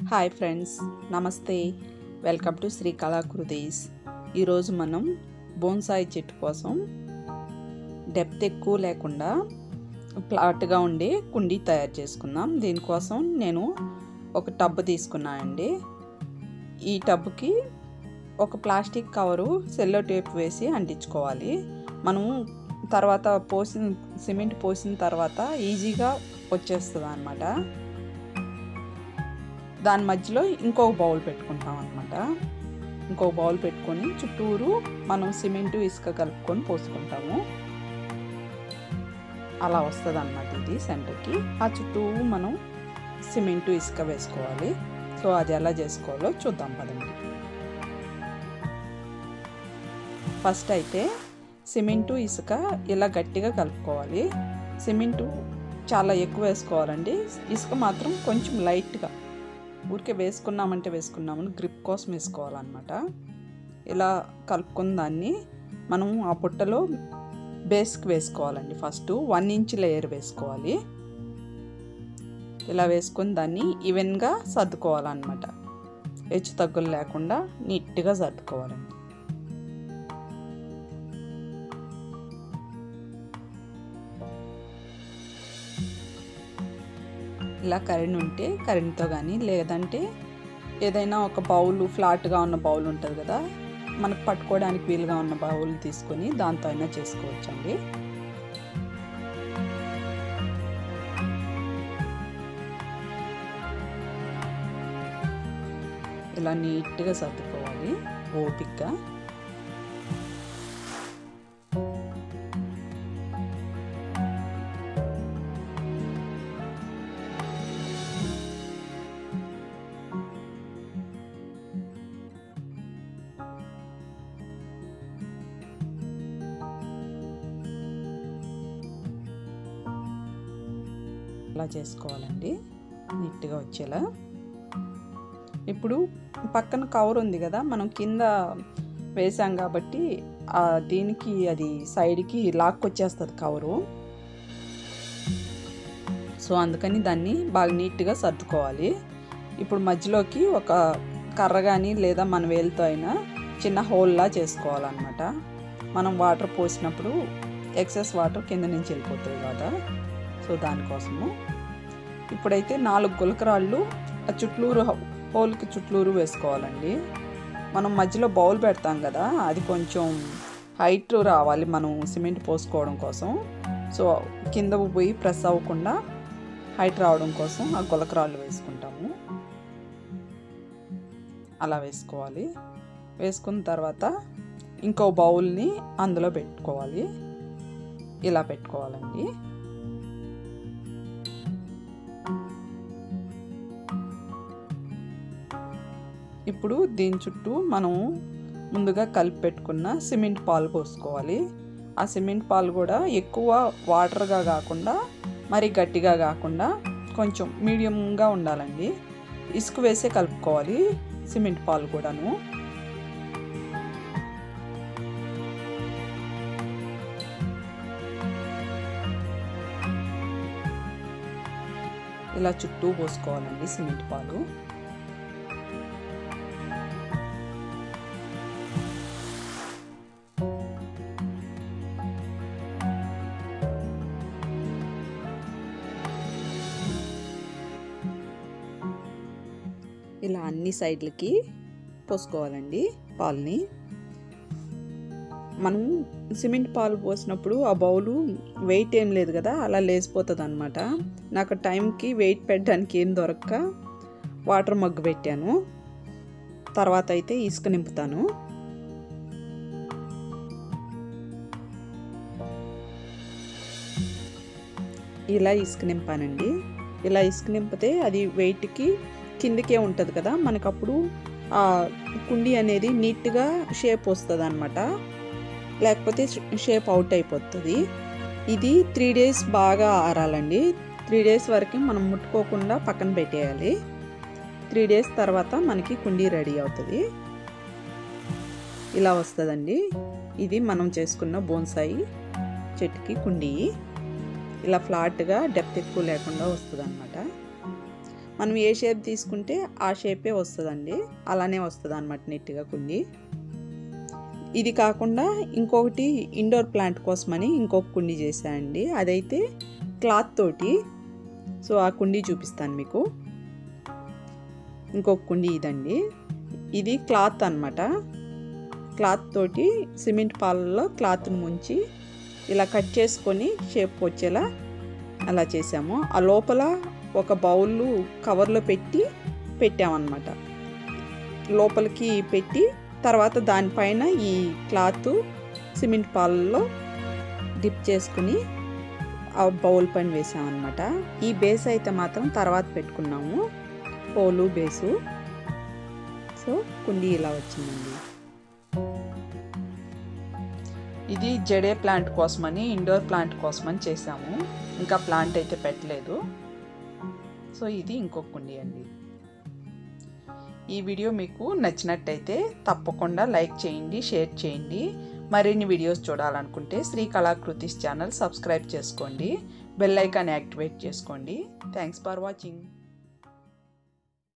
hi friends నమస్తే welcome to Shri Kalakritis ఈరోజు మనం బోన్సాయి చెట్టు కోసం డెప్త్ ఎక్కువ లేకుండా ఫ్లాట్గా ఉండే కుండీ తయారు చేసుకుందాం దీనికోసం నేను ఒక టబ్ తీసుకున్నానండి ఈ టబ్కి ఒక ప్లాస్టిక్ కవరు సెల్లో టేప్ వేసి అంటించుకోవాలి మనం తర్వాత పోసిన సిమెంట్ పోసిన తర్వాత ఈజీగా వచ్చేస్తుంది అనమాట దాని మధ్యలో ఇంకొక బౌల్ పెట్టుకుంటాం అనమాట ఇంకొక బౌల్ పెట్టుకొని చుట్టూరు మనం సిమెంటు ఇసుక కలుపుకొని పోసుకుంటాము అలా వస్తుంది అనమాట ఇది సెంటర్కి ఆ చుట్టూ మనం సిమెంటు ఇసుక వేసుకోవాలి సో అది ఎలా చేసుకోవాలో చూద్దాం పదండి ఫస్ట్ అయితే సిమెంటు ఇసుక ఇలా గట్టిగా కలుపుకోవాలి సిమెంటు చాలా ఎక్కువ వేసుకోవాలండి ఇసుక మాత్రం కొంచెం లైట్గా ఊరికే వేసుకున్నామంటే వేసుకున్నామని గ్రిప్ కోసం వేసుకోవాలన్నమాట ఇలా కలుపుకున్న దాన్ని మనం ఆ పుట్టలో బేస్కి వేసుకోవాలండి ఫస్ట్ వన్ ఇంచ్ లేయర్ వేసుకోవాలి ఇలా వేసుకుని దాన్ని ఈవెన్గా సర్దుకోవాలన్నమాట హెచ్చు తగ్గులు లేకుండా నీట్గా సర్దుకోవాలండి ఇలా కరెంట్ ఉంటే కరెంట్తో కానీ లేదంటే ఏదైనా ఒక బౌల్ ఫ్లాట్గా ఉన్న బౌల్ ఉంటుంది కదా మనకు పట్టుకోవడానికి వీలుగా ఉన్న బౌల్ తీసుకొని దాంతో అయినా చేసుకోవచ్చండి ఇలా నీట్గా సర్దుకోవాలి ఓపిక్గా ఇలా చేసుకోవాలండి నీట్గా వచ్చేలా ఇప్పుడు పక్కన కవర్ ఉంది కదా మనం కింద వేసాం కాబట్టి దీనికి అది సైడ్కి లాక్కొచ్చేస్తుంది కవరు సో అందుకని దాన్ని బాగా నీట్గా సర్దుకోవాలి ఇప్పుడు మధ్యలోకి ఒక కర్ర కానీ లేదా మన వేలుతో అయినా చిన్న హోల్లా చేసుకోవాలన్నమాట మనం వాటర్ పోసినప్పుడు ఎక్సెస్ వాటర్ కింద నుంచి వెళ్ళిపోతుంది కదా సో దానికోసము ఇప్పుడైతే నాలుగు గులకరాళ్ళు ఆ చుట్లూరు హోల్కి చుట్లూరు వేసుకోవాలండి మనం మధ్యలో బౌల్ పెడతాం కదా అది కొంచెం హైట్ రావాలి మనం సిమెంట్ పోసుకోవడం కోసం సో కింద పోయి ప్రెస్ అవ్వకుండా హైట్ రావడం కోసం ఆ గులకరాళ్ళు వేసుకుంటాము అలా వేసుకోవాలి వేసుకున్న తర్వాత ఇంకో బౌల్ని అందులో పెట్టుకోవాలి ఇలా పెట్టుకోవాలండి ఇప్పుడు దీని చుట్టూ మనం ముందుగా కలిపి పెట్టుకున్న సిమెంట్ పాలు పోసుకోవాలి ఆ సిమెంట్ పాలు కూడా ఎక్కువ వాటర్గా కాకుండా మరి గట్టిగా కాకుండా కొంచెం మీడియంగా ఉండాలండి ఇసుక వేసే కలుపుకోవాలి సిమెంట్ పాలు కూడాను ఇలా చుట్టూ పోసుకోవాలండి సిమెంట్ పాలు ఇలా అన్ని సైడ్లకి పోసుకోవాలండి పాలని మనం సిమెంట్ పాలు పోసినప్పుడు ఆ బౌలు వెయిట్ ఏం లేదు కదా అలా లేసిపోతుంది అనమాట నాకు టైంకి వెయిట్ పెట్టడానికి ఏం దొరక్క వాటర్ మగ్గు పెట్టాను తర్వాత అయితే ఇసుక నింపుతాను ఇలా ఇసుక నింపానండి ఇలా ఇసుక నింపితే అది వెయిట్కి కిందకే ఉంటుంది కదా మనకు అప్పుడు ఆ కుండీ అనేది నీట్గా షేప్ వస్తుంది అనమాట లేకపోతే షేప్ అవుట్ అయిపోతుంది ఇది త్రీ డేస్ బాగా ఆరాలండి త్రీ డేస్ వరకు మనం ముట్టుకోకుండా పక్కన పెట్టేయాలి త్రీ డేస్ తర్వాత మనకి కుండీ రెడీ అవుతుంది ఇలా వస్తుందండి ఇది మనం చేసుకున్న బోన్సాయి చెట్టుకి కుండీ ఇలా ఫ్లాట్గా డెప్త్ ఎక్కువ లేకుండా వస్తుంది అనమాట మనం ఏ షేప్ తీసుకుంటే ఆ షేపే వస్తుందండి అలానే వస్తుంది అనమాట నీట్గా కుండి ఇది కాకుండా ఇంకొకటి ఇండోర్ ప్లాంట్ కోసమని ఇంకొక కుండీ చేశానండి అదైతే క్లాత్ తోటి సో ఆ కుండీ చూపిస్తాను మీకు ఇంకొక కుండీ ఇదండి ఇది క్లాత్ అనమాట క్లాత్ తోటి సిమెంట్ పాలలో క్లాత్ని ముంచి ఇలా కట్ చేసుకొని షేప్ వచ్చేలా అలా చేసాము ఆ లోపల ఒక బౌల్ కవర్లో పెట్టి పెట్టామన్నమాట లోపలికి పెట్టి తర్వాత దానిపైన ఈ క్లాత్ సిమెంట్ పాలలో డిప్ చేసుకుని ఆ బౌల్ పైన వేసామన్నమాట ఈ బేస్ అయితే మాత్రం తర్వాత పెట్టుకున్నాము పోలు బేసు సో కుండీ ఇలా వచ్చిందండి ఇది జడే ప్లాంట్ కోసమని ఇండోర్ ప్లాంట్ కోసమని చేసాము ఇంకా ప్లాంట్ అయితే పెట్టలేదు సో ఇది ఇంకొక కుండీ అండి ఈ వీడియో మీకు నచ్చినట్టయితే తప్పకుండా లైక్ చేయండి షేర్ చేయండి మరిన్ని వీడియోస్ చూడాలనుకుంటే శ్రీ కళాకృతిస్ ఛానల్ సబ్స్క్రైబ్ చేసుకోండి బెల్ ఐకాన్ యాక్టివేట్ చేసుకోండి థ్యాంక్స్ ఫర్ వాచింగ్